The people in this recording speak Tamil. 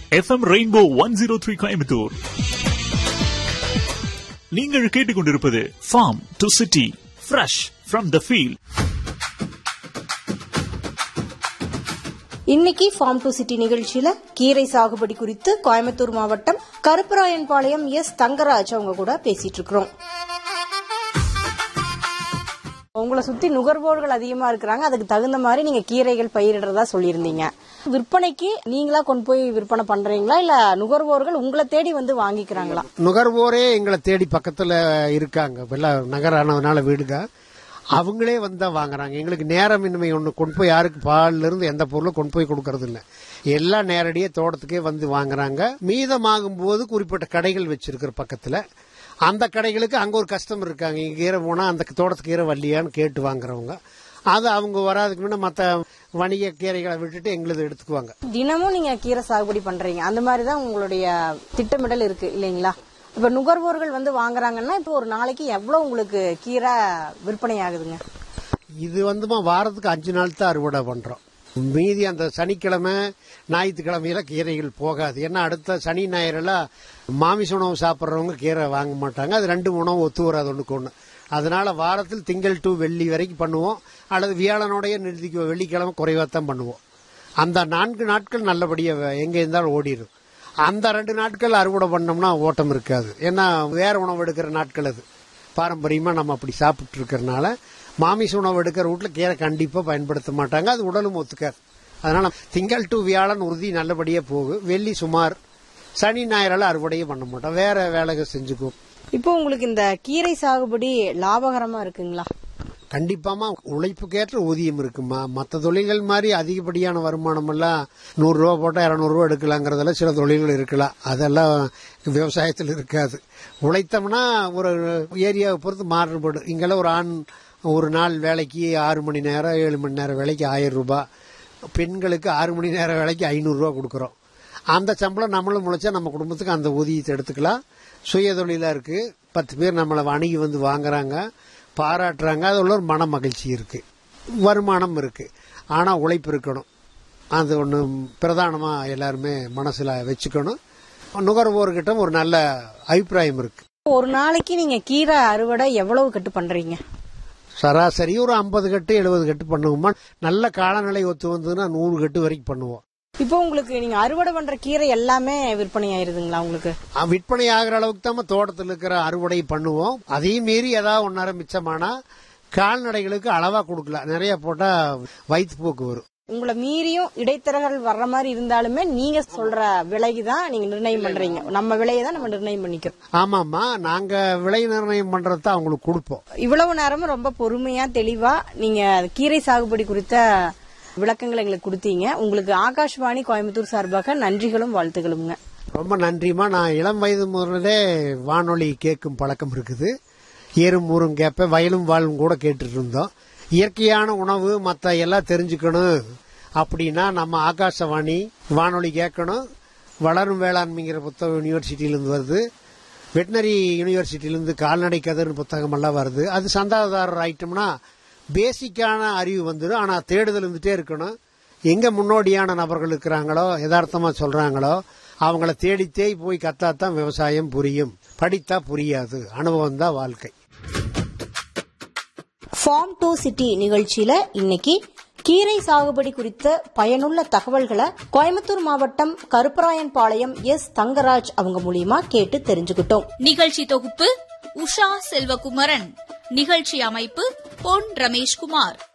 FM Rainbow one zero three Coimbatore நீங்கள் கேட்டுக்கொண்டிருப்பது farm to city fresh from the field இன்னைக்கு ஃபார்ம் டு சிட்டி நிகழ்ச்சியில கீரை சாகுபடி குறித்து கோயம்புத்தூர் மாவட்டம் கருப்பராயன்பாளையம் எஸ் தங்கராஜ் அவங்க கூட பேசிட்டு இருக்கிறோம் உங்களை சுத்தி நுகர்வோர்கள் அதிகமா இருக்கிறாங்க அதுக்கு தகுந்த மாதிரி நீங்க கீரைகள் பயிரிடுறதா சொல்லியிருந்தீங்க விற்பனைக்கு நீங்களா கொண்டு போய் விற்பனை பண்றீங்களா இல்ல நுகர்வோர்கள் உங்களை தேடி வந்து வாங்கிக்கிறாங்களா நுகர்வோரே எங்களை தேடி பக்கத்துல இருக்காங்க எல்லாம் நகரானதுனால வீடுங்க அவங்களே வந்தா வாங்குறாங்க எங்களுக்கு நேரமின்மை ஒன்று கொண்டு போய் யாருக்கு பால்ல இருந்து எந்த பொருளும் கொண்டு போய் கொடுக்கறது இல்ல எல்லாம் நேரடியே தோட்டத்துக்கே வந்து வாங்குறாங்க மீதமாகும் போது குறிப்பிட்ட கடைகள் வச்சிருக்கிற பக்கத்துல அந்த கடைகளுக்கு அங்க ஒரு கஸ்டமர் இருக்காங்க இங்க கீரை போனா அந்த தோட்டத்துக்கு கீரை வரலையான்னு கேட்டு வாங்குறவங்க அது அவங்க வராதுக்கு முன்ன மற்ற வணிக கீரைகளை விட்டுட்டு எங்களுது எடுத்துக்குவாங்க தினமும் நீங்க கீரை சாகுபடி பண்றீங்க அந்த மாதிரி தான் உங்களுடைய திட்டமிடல் இருக்கு இல்லைங்களா இப்ப நுகர்வோர்கள் வந்து வாங்குறாங்கன்னா இப்போ ஒரு நாளைக்கு எவ்வளவு உங்களுக்கு கீரை விற்பனை ஆகுதுங்க இது வந்துமா வாரத்துக்கு அஞ்சு நாள் தான் அறுவடை பண்றோம் மீதி அந்த சனிக்கிழமை ஞாயிற்றுக்கிழமையில கீரைகள் போகாது ஏன்னா அடுத்த சனி ஞாயிறெல்லாம் மாமிச உணவு சாப்பிட்றவங்க கீரை வாங்க மாட்டாங்க அது ரெண்டு உணவு ஒத்து வராது ஒண்ணுக்கு ஒன்று அதனால வாரத்தில் திங்கள் டு வெள்ளி வரைக்கும் பண்ணுவோம் அல்லது வியாழனோடைய நிறுத்திக்குவோம் வெள்ளிக்கிழமை குறைவாக தான் பண்ணுவோம் அந்த நான்கு நாட்கள் நல்லபடியாக எங்கே இருந்தாலும் ஓடிடும் அந்த ரெண்டு நாட்கள் அறுவடை பண்ணோம்னா ஓட்டம் இருக்காது ஏன்னா வேற உணவு எடுக்கிற நாட்கள் அது பாரம்பரியமா நம்ம அப்படி சாப்பிட்டு இருக்கிறனால மாமிச உணவு எடுக்கிற வீட்டில் கீரை கண்டிப்பா பயன்படுத்த மாட்டாங்க அது உடலும் ஒத்துக்காது அதனால திங்கள் டு வியாழன் உறுதி நல்லபடியா போகும் வெள்ளி சுமார் சனி ஞாயிறால அறுவடையே பண்ண மாட்டோம் வேற வேலைகள் செஞ்சுக்குவோம் இப்போ உங்களுக்கு இந்த கீரை சாகுபடி லாபகரமா இருக்குங்களா கண்டிப்பாமா உழைப்புக்கேற்ற ஊதியம் இருக்குமா மற்ற தொழில்கள் மாதிரி அதிகப்படியான வருமானம் எல்லாம் நூறு ரூபா போட்டா இருநூறு ரூபா எடுக்கலாங்கிறதெல்லாம் சில தொழில்கள் இருக்கலாம் அதெல்லாம் விவசாயத்தில் இருக்காது உழைத்தோம்னா ஒரு ஏரியாவை பொறுத்து மாறுபடும் இங்கெல்லாம் ஒரு ஆண் ஒரு நாள் வேலைக்கு ஆறு மணி நேரம் ஏழு மணி நேரம் வேலைக்கு ஆயிரம் ரூபாய் பெண்களுக்கு ஆறு மணி நேரம் வேலைக்கு ஐநூறு ரூபா கொடுக்குறோம் அந்த சம்பளம் நம்மளும் முளைச்சா நம்ம குடும்பத்துக்கு அந்த ஊதியத்தை எடுத்துக்கலாம் சுய தொழிலா இருக்கு பத்து பேர் நம்மளை வணிகி வந்து வாங்குறாங்க பாராட்டுறாங்க அதுல ஒரு மன மகிழ்ச்சி இருக்கு வருமானம் இருக்கு ஆனா உழைப்பு இருக்கணும் அது ஒன்று பிரதானமா எல்லாருமே மனசுல வச்சுக்கணும் நுகர்வோர்கிட்ட ஒரு நல்ல அபிப்பிராயம் இருக்கு ஒரு நாளைக்கு நீங்க கீரை அறுவடை எவ்வளவு கட்டு பண்றீங்க சராசரி ஒரு ஐம்பது கட்டு எழுபது கட்டு பண்ணுவோமா நல்ல காலநிலை ஒத்து வந்ததுன்னா நூறு கட்டு வரைக்கும் பண்ணுவோம் இப்போ உங்களுக்கு நீங்க அறுவடை பண்ற கீரை எல்லாமே விற்பனை ஆயிருதுங்களா உங்களுக்கு அஹ் விற்பனை ஆகிற அளவுக்கு தான் தோட்டத்தில் இருக்கிற அறுவடை பண்ணுவோம் அதையும் மீறி ஏதாவது ஒன்னரை மிச்சமானா கால்நடைகளுக்கு அளவா கொடுக்கலாம் நிறைய போட்டா வயிற்று போக்கு வரும் உங்களை மீறியும் இடைத்தரகர்கள் வர்ற மாதிரி இருந்தாலுமே நீங்க சொல்ற விலைக்கு தான் நீங்க நிர்ணயம் பண்றீங்க நம்ம விலையை தான் நம்ம நிர்ணயம் பண்ணிக்கிறோம் ஆமாம்மா நாங்க விலை நிர்ணயம் பண்றது தான் அவங்களுக்கு கொடுப்போம் இவ்வளவு நேரமும் ரொம்ப பொறுமையா தெளிவா நீங்க கீரை சாகுபடி குறித்த விளக்கங்களை எங்களுக்கு கொடுத்தீங்க உங்களுக்கு ஆகாஷ்வாணி கோயம்புத்தூர் சார்பாக நன்றிகளும் வாழ்த்துகளுங்க ரொம்ப நன்றிமா நான் இளம் வயது முதலே வானொலி கேட்கும் பழக்கம் இருக்குது ஏறும் ஊரும் கேட்பேன் வயலும் வாழும் கூட கேட்டுட்டு இருந்தோம் இயற்கையான உணவு மற்ற எல்லாம் தெரிஞ்சுக்கணும் அப்படின்னா நம்ம ஆகாசவாணி வானொலி கேட்கணும் வளரும் வேளாண்மைங்கிற புத்தகம் யூனிவர்சிட்டியிலிருந்து வருது வெட்டினரி யூனிவர்சிட்டியிலிருந்து கால்நடை கதர் புத்தகம் எல்லாம் வருது அது சந்தாதாரர் ஆயிட்டோம்னா பேசிக்கான அறிவு வந்துடும் ஆனா தேடுதல் இருந்துட்டே இருக்கணும் எங்க முன்னோடியான நபர்கள் இருக்கிறாங்களோ யதார்த்தமா சொல்றாங்களோ அவங்கள தேடித்தே போய் கத்தாத்தான் விவசாயம் புரியும் படித்தா புரியாது அனுபவம் தான் வாழ்க்கை ஃபார்ம் டு சிட்டி நிகழ்ச்சியில இன்னைக்கு கீரை சாகுபடி குறித்த பயனுள்ள தகவல்களை கோயம்புத்தூர் மாவட்டம் கருப்பராயன்பாளையம் எஸ் தங்கராஜ் அவங்க மூலியமா கேட்டு தெரிஞ்சுக்கிட்டோம் நிகழ்ச்சி தொகுப்பு உஷா செல்வகுமரன் நிகழ்ச்சி அமைப்பு பொன் ரமேஷ்குமார்